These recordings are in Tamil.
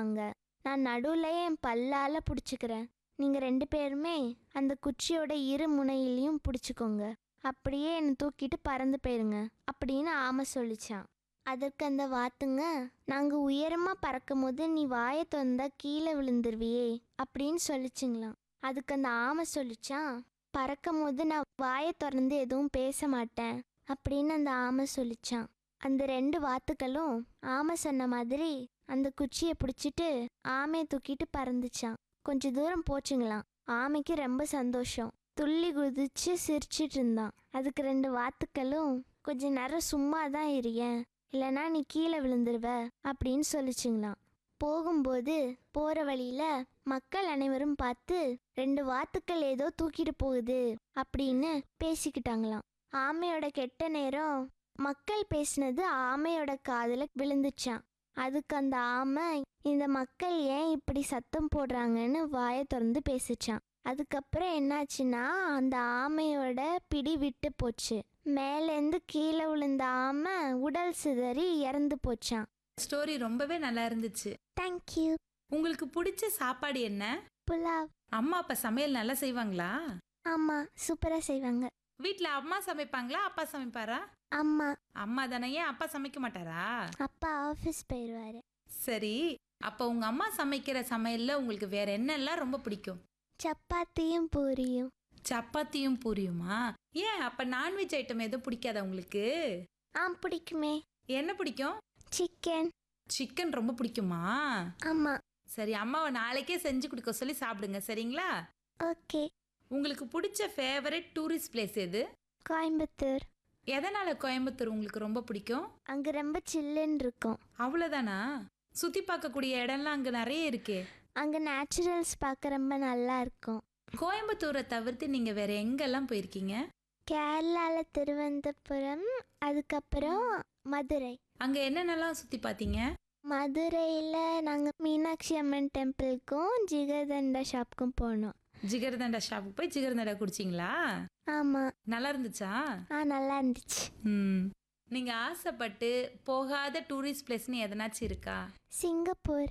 வாங்க நான் நடுவில் என் பல்லால பிடிச்சிக்கிறேன் நீங்க ரெண்டு பேருமே அந்த குச்சியோட இரு முனையிலையும் பிடிச்சிக்கோங்க அப்படியே என்னை தூக்கிட்டு பறந்து போயிருங்க அப்படின்னு ஆமை சொல்லிச்சான் அதற்கு அந்த வாத்துங்க நாங்க உயரமா பறக்கும் போது நீ வாயை திறந்தா கீழே விழுந்துருவியே அப்படின்னு சொல்லிச்சுங்களாம் அதுக்கு அந்த ஆமை சொல்லிச்சான் பறக்கும் போது நான் வாயை திறந்து எதுவும் பேச மாட்டேன் அப்படின்னு அந்த ஆமை சொல்லிச்சான் அந்த ரெண்டு வாத்துக்களும் ஆமை சொன்ன மாதிரி அந்த குச்சியை பிடிச்சிட்டு ஆமையை தூக்கிட்டு பறந்துச்சான் கொஞ்ச தூரம் போச்சுங்களாம் ஆமைக்கு ரொம்ப சந்தோஷம் துள்ளி குதிச்சு சிரிச்சிட்டு இருந்தான் அதுக்கு ரெண்டு வாத்துக்களும் கொஞ்ச நேரம் சும்மா தான் இருயேன் இல்லைனா நீ கீழே விழுந்துருவ அப்படின்னு சொல்லிச்சுங்களாம் போகும்போது போற வழியில மக்கள் அனைவரும் பார்த்து ரெண்டு வாத்துக்கள் ஏதோ தூக்கிட்டு போகுது அப்படின்னு பேசிக்கிட்டாங்களாம் ஆமையோட கெட்ட நேரம் மக்கள் பேசினது ஆமையோட காதுல விழுந்துச்சான் அதுக்கு அந்த ஆமை இந்த மக்கள் ஏன் இப்படி சத்தம் போடுறாங்கன்னு வாயை திறந்து பேசிச்சான் அதுக்கப்புறம் என்னாச்சுன்னா அந்த ஆமையோட பிடி விட்டு போச்சு மேலேருந்து கீழே விழுந்த ஆமை உடல் சிதறி இறந்து போச்சான் ஸ்டோரி ரொம்பவே நல்லா இருந்துச்சு தேங்க்யூ உங்களுக்கு பிடிச்ச சாப்பாடு என்ன புலாவ் அம்மா அப்பா சமையல் நல்லா செய்வாங்களா ஆமா சூப்பரா செய்வாங்க வீட்ல அம்மா சமைப்பாங்களா அப்பா சமைப்பாரா அம்மா அம்மா தானே ஏன் அப்பா சமைக்க மாட்டாரா அப்பா ஆஃபீஸ் போயிடுவாரு சரி அப்ப உங்க அம்மா சமைக்கிற சமையல்ல உங்களுக்கு வேற என்னெல்லாம் ரொம்ப பிடிக்கும் சப்பாத்தியும் பூரியும் சப்பாத்தியும் பூரியுமா ஏன் அப்ப நான்வெஜ் ஐட்டம் எதுவும் பிடிக்காதா உங்களுக்கு ஆ பிடிக்குமே என்ன பிடிக்கும் சிக்கன் சிக்கன் ரொம்ப பிடிக்குமா ஆமா சரி அம்மாவை நாளைக்கே செஞ்சு கொடுக்க சொல்லி சாப்பிடுங்க சரிங்களா ஓகே உங்களுக்கு பிடிச்ச ஃபேவரட் டூரிஸ்ட் பிளேஸ் எது கோயம்புத்தூர் எதனால கோயம்புத்தூர் உங்களுக்கு ரொம்ப பிடிக்கும் அங்க ரொம்ப சில்லுன்னு இருக்கும் அவ்வளோதானா சுத்தி பார்க்கக்கூடிய இடம்லாம் அங்க நிறைய இருக்கே அங்க நேச்சுரல்ஸ் பார்க்க ரொம்ப நல்லா இருக்கும் கோயம்புத்தூரை தவிர்த்து நீங்க வேற எங்கெல்லாம் போயிருக்கீங்க கேரளால திருவனந்தபுரம் அதுக்கப்புறம் மதுரை அங்க என்னென்னலாம் சுத்தி பார்த்தீங்க மதுரையில் நாங்கள் மீனாட்சி அம்மன் டெம்பிளுக்கும் ஜிகர்தண்டா ஷாப்புக்கும் போனோம் ஜிகர்தண்டா ஷாப்புக்கு போய் ஜிகர்தண்டா குடிச்சிங்களா ஆமாம் நல்லா இருந்துச்சா ஆ நல்லா இருந்துச்சு ம் நீங்க ஆசைப்பட்டு போகாத டூரிஸ்ட் பிளேஸ்னு எதனாச்சும் இருக்கா சிங்கப்பூர்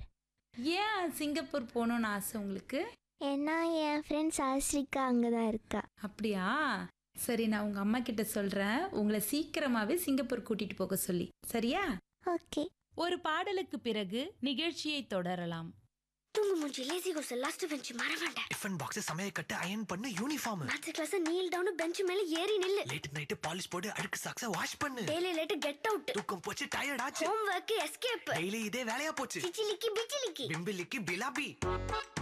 ஏன் சிங்கப்பூர் போகணும்னு ஆசை உங்களுக்கு ஏன்னா என் ஃப்ரெண்ட்ஸ் ஆஸ்ரிக்கா அங்கே தான் இருக்கா அப்படியா சரி நான் உங்க அம்மா கிட்ட சொல்றேன் உங்களை சீக்கிரமாவே சிங்கப்பூர் கூட்டிட்டு போக சொல்லி சரியா ஓகே ஒரு பாடலுக்கு பிறகு நிகழ்ச்சியை தொடரலாம் தூங்கு மூஞ்சி லேசி கோஸ் லாஸ்ட் பெஞ்ச் மறவாண்டேன் டிஃபன் பாக்ஸ் சமைய கட்டு அயன் பண்ணு uniform maths class kneel down bench மேல ஏறி நில்லு லேட் நைட் பாலிஷ் போட்டு அழுக்கு சாக்ஸ வாஷ் பண்ணு டெய்லி லேட் கெட் அவுட் தூக்கம் போச்சு டயர்ட் ஆச்சு ஹோம் ஒர்க் எஸ்கேப் டெய்லி இதே வேலையா போச்சு சிச்சிலிக்கி பிச்சிலிக்கி பிம்பிலிக்கு பிலாபி